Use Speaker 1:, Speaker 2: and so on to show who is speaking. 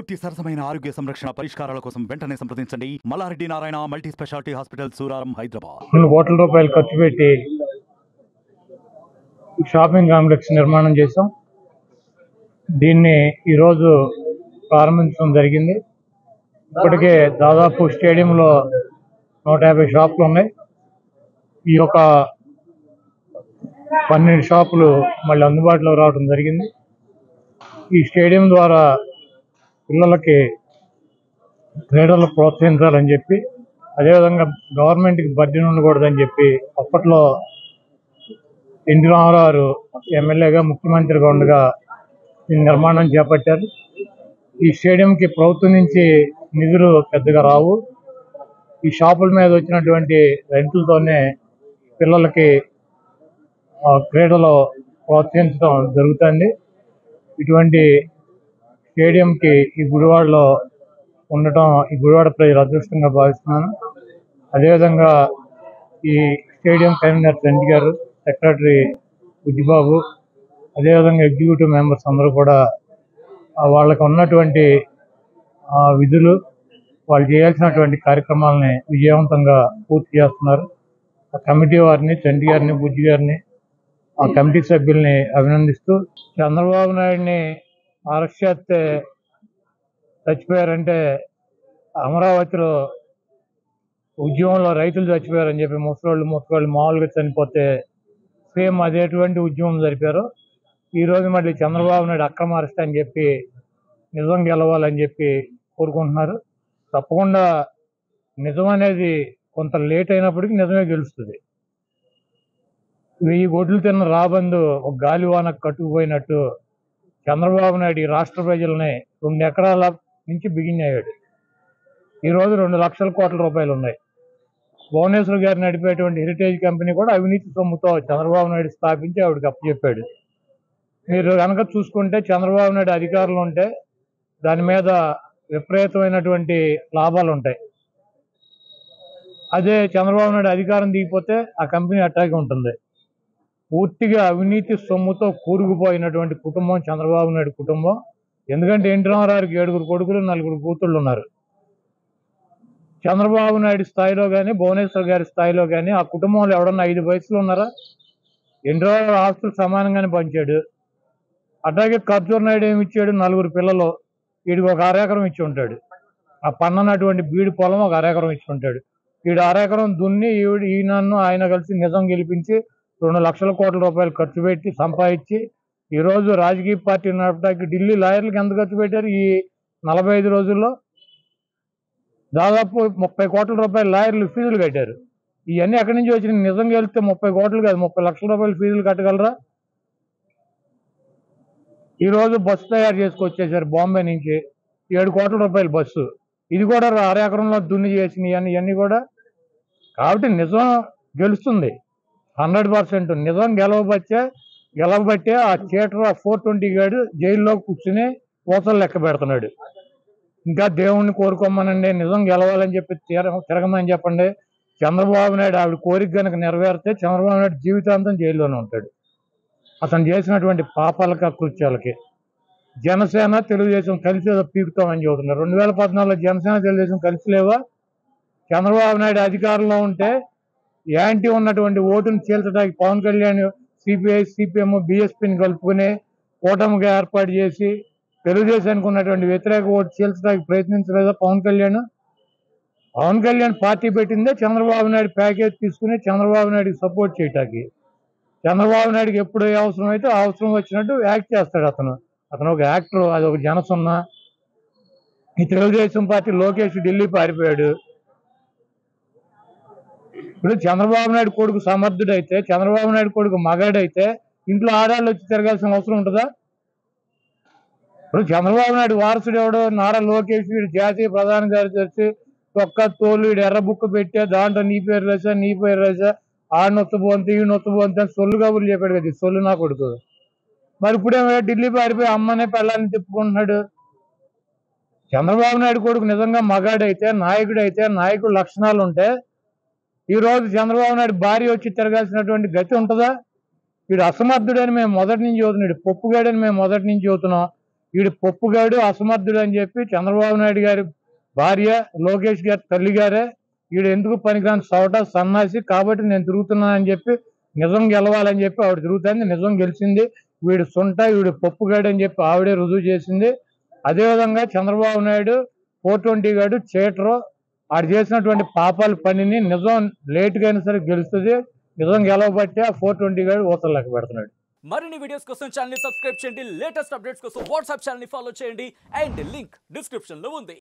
Speaker 1: పూర్తి సరసమైన ఆరోగ్య సంరక్షణ పరిష్కారాల కోసం వెంటనే సంప్రదించండి Malla Reddy Narayana multi speciality hospital Suraram Hyderabad
Speaker 2: కొన్ని కోట్ల రూపాయలు ఖర్చు పెట్టి షాపింగ్ కాంప్లెక్స్ నిర్మాణం చేశాం దీన్ని ఈరోజు ప్రారంభించడం జరిగింది ఇప్పటికే దాదాపు స్టేడియంలో నూట యాభై షాపులు ఉన్నాయి ఈ యొక్క పన్నెండు షాపులు మళ్ళీ అందుబాటులో రావడం జరిగింది ఈ స్టేడియం ద్వారా పిల్లలకి క్రీడలు ప్రోత్సహించాలని చెప్పి అదేవిధంగా గవర్నమెంట్కి బడ్జెట్ ఉండకూడదని చెప్పి అప్పట్లో ఎన్టీ రామారావు గారు ఎమ్మెల్యేగా ముఖ్యమంత్రిగా ఉండగా ఈ నిర్మాణం చేపట్టారు ఈ స్టేడియంకి ప్రభుత్వం నుంచి నిధులు పెద్దగా రావు ఈ షాపుల మీద వచ్చినటువంటి రెంట్లతోనే పిల్లలకి ఆ, క్రీడలో ప్రోత్సహించడం జరుగుతుంది ఇటువంటి స్టేడియంకి ఈ గుడివాడలో ఉండటం ఈ గుడివాడ ప్రజలు అదృష్టంగా భావిస్తున్నాను అదేవిధంగా ఈ స్టేడియం కన్వీనర్ చంటి గారు సెక్రటరీ బుజ్జిబాబు అదేవిధంగా ఎగ్జిక్యూటివ్ మెంబర్స్ అందరూ కూడా ఆ, వాళ్ళకి ఉన్నటువంటి ఆ, విధులు వాళ్ళు చేయాల్సినటువంటి కార్యక్రమాలని విజయవంతంగా పూర్తి చేస్తున్నారు ఆ కమిటీ వారిని చంటి గారిని బుజ్జి గారిని ఆ కమిటీ సభ్యుల్ని అభినందిస్తూ చంద్రబాబు నాయుడిని అరెస్ట్ చేస్తే చచ్చిపోయారంటే అమరావతిలో ఉద్యమంలో రైతులు చచ్చిపోయారని చెప్పి ముసలోళ్ళు ముసలోళ్ళు మామూలుగా చనిపోతే సేమ్ అదేటువంటి ఉద్యమం జరిపారు ఈ రోజు మళ్ళీ చంద్రబాబు నాయుడు అక్రమ అరెస్ట్ అని చెప్పి నిజం గెలవాలని చెప్పి కోరుకుంటున్నారు తప్పకుండా నిజం అనేది కొంత లేట్ అయినప్పటికీ నిజమే గెలుస్తుంది వెయ్యి గొడ్లు తిన్న రాబందు ఒక గాలివానకు కట్టుకుపోయినట్టు చంద్రబాబు నాయుడు ఈ రాష్ట్ర ప్రజల్ని రెండు ఎకరాల నుంచి బిగినయ్యాడు ఈ రోజు రెండు లక్షల కోట్ల రూపాయలు ఉన్నాయి భువనేశ్వర్ గారు నడిపేటువంటి హెరిటేజ్ కంపెనీ కూడా అవినీతి సొమ్ముతో చంద్రబాబు నాయుడు స్థాపించి ఆవిడకి అప్పచెప్పాడు మీరు కనుక చూసుకుంటే చంద్రబాబు నాయుడు అధికారులు ఉంటే దాని మీద విపరీతమైనటువంటి లాభాలు ఉంటాయి అదే చంద్రబాబు నాయుడు అధికారం దిగిపోతే ఆ కంపెనీ అట్టాగే ఉంటుంది పూర్తిగా అవినీతి సొమ్ముతో కూరుకుపోయినటువంటి కుటుంబం చంద్రబాబు నాయుడు కుటుంబం ఎందుకంటే ఎన్టీ రామారావుకి ఏడుగురు కొడుకులు నలుగురు కూతుళ్ళు ఉన్నారు చంద్రబాబు నాయుడు స్థాయిలో కానీ భువనేశ్వర్ గారి స్థాయిలో కానీ ఆ కుటుంబంలో ఎవడన్నా ఐదు వయసులో ఉన్నారా ఎన్టీ రామారావు ఆస్తులు సమానంగానే పంచాడు అట్లాగే ఖర్జూర్ నాయుడు ఏమి ఇచ్చాడు నలుగురు పిల్లలు వీడికి ఒక అరెకరం ఇచ్చి ఉంటాడు ఆ పన్ననటువంటి బీడు పొలం ఒక అరెకరం ఇచ్చి ఉంటాడు వీడు అరెకరం దున్ని ఈవిడ ఈయనను ఆయన కలిసి నిజం గెలిపించి రెండు లక్షల కోట్ల రూపాయలు ఖర్చు పెట్టి సంపాదించి ఈ రోజు రాజకీయ పార్టీ నడపడానికి ఢిల్లీ లాయర్లకు ఎంత ఖర్చు పెట్టారు ఈ నలభై ఐదు రోజుల్లో దాదాపు ముప్పై కోట్ల రూపాయలు లాయర్లు ఫీజులు కట్టారు ఇవన్నీ ఎక్కడి నుంచి వచ్చినాయి నిజం గెలిస్తే ముప్పై కోట్లు కాదు ముప్పై లక్షల రూపాయలు ఫీజులు కట్టగలరా ఈ రోజు బస్సు తయారు చేసుకొచ్చేసారు బాంబే నుంచి ఏడు కోట్ల రూపాయల బస్సు ఇది కూడా అర ఎకరంలో దున్ని చేసినవి అని ఇవన్నీ కూడా కాబట్టి నిజం గెలుస్తుంది హండ్రెడ్ పర్సెంట్ నిజం గెలవబట్టే గెలవబట్టే ఆ థియేటర్ ఆ ఫోర్ ట్వంటీ గాడు జైల్లో కూర్చుని ఊసలు లెక్క పెడుతున్నాడు ఇంకా దేవుణ్ణి కోరుకోమనండి నిజం గెలవాలని చెప్పి తిర తిరగమని చెప్పండి చంద్రబాబు నాయుడు ఆవిడ కోరిక కనుక నెరవేరితే చంద్రబాబు నాయుడు జీవితాంతం జైల్లోనే ఉంటాడు అతను చేసినటువంటి పాపాలకి కృత్యాలకి జనసేన తెలుగుదేశం కలిసి ఏదో పీకుతామని చెబుతున్నారు రెండు వేల పద్నాలుగులో జనసేన తెలుగుదేశం కలిసి లేవా చంద్రబాబు నాయుడు అధికారంలో ఉంటే యాంటీ ఉన్నటువంటి ఓటును చీల్చడానికి పవన్ కళ్యాణ్ సిపిఐ సిపిఎం బీఎస్పీని కలుపుకుని కూటమిగా ఏర్పాటు చేసి తెలుగుదేశానికి ఉన్నటువంటి వ్యతిరేక ఓటు చీల్చడానికి ప్రయత్నించలేదా పవన్ కళ్యాణ్ పవన్ కళ్యాణ్ పార్టీ పెట్టిందే చంద్రబాబు నాయుడు ప్యాకేజ్ తీసుకుని చంద్రబాబు నాయుడుకి సపోర్ట్ చేయటానికి చంద్రబాబు నాయుడుకి ఎప్పుడు ఏ అవసరం అయితే ఆ అవసరం వచ్చినట్టు యాక్ట్ చేస్తాడు అతను అతను ఒక యాక్టర్ అది ఒక జనసున్న ఈ తెలుగుదేశం పార్టీ లోకేష్ ఢిల్లీ పారిపోయాడు ఇప్పుడు చంద్రబాబు నాయుడు కొడుకు సమర్థుడైతే చంద్రబాబు నాయుడు కొడుకు మగాడైతే ఇంట్లో ఆడాళ్ళు వచ్చి తిరగాల్సిన అవసరం ఉంటుందా ఇప్పుడు చంద్రబాబు నాయుడు వారసుడు ఎవడో నారా లోకేష్ వీడు జాతీయ ప్రధాన కార్యదర్శి తొక్క తోలు వీడు ఎర్ర బుక్ పెట్టే దాంట్లో నీ పేరు రాసా నీ పేరు రాసా ఆ నొత్తబోంతే ఈ నొత్తబోంతే అని సొల్లు కబుర్లు చెప్పాడు కదా ఈ సొల్లు నా కొడుకు మరి ఇప్పుడేమో ఢిల్లీ పారిపోయి అమ్మనే పెళ్ళాన్ని తిప్పుకుంటున్నాడు చంద్రబాబు నాయుడు కొడుకు నిజంగా మగాడైతే నాయకుడైతే నాయకుడు లక్షణాలు ఉంటే ఈ రోజు చంద్రబాబు నాయుడు భార్య వచ్చి తిరగాల్సినటువంటి గతి ఉంటుందా వీడు అసమర్థుడని మేము మొదటి నుంచి చదువుతున్నాడు పప్పుగాడని మేము మొదటి నుంచి చదువుతున్నాం వీడు పప్పుగాడు అసమర్థుడు అని చెప్పి చంద్రబాబు నాయుడు గారి భార్య లోకేష్ గారి తల్లి గారే వీడు ఎందుకు పనికిరాని సవట సన్నాసి కాబట్టి నేను తిరుగుతున్నానని చెప్పి నిజం గెలవాలని చెప్పి ఆవిడ తిరుగుతుంది నిజం గెలిచింది వీడు సొంట వీడు పప్పుగాడు అని చెప్పి ఆవిడే రుజువు చేసింది అదేవిధంగా చంద్రబాబు నాయుడు ఫోర్ ట్వంటీ గాడు చేటరు ఆడు చేసినటువంటి పాపాల పనిని నిజం లేట్గా అయినా సరే గెలుస్తుంది నిజం గెలవబట్టి ఆ ఫోర్ ట్వంటీ గాడు ఊతలు లెక్క పెడుతున్నాడు
Speaker 3: మరిన్ని వీడియోస్ కోసం ఛానల్ ని సబ్స్క్రైబ్ చేయండి లేటెస్ట్ అప్డేట్స్ కోసం వాట్సాప్ ఛానల్ ని ఫాలో చేయండి అండ్ లింక్ డిస్క్రిప్షన్ లో ఉంది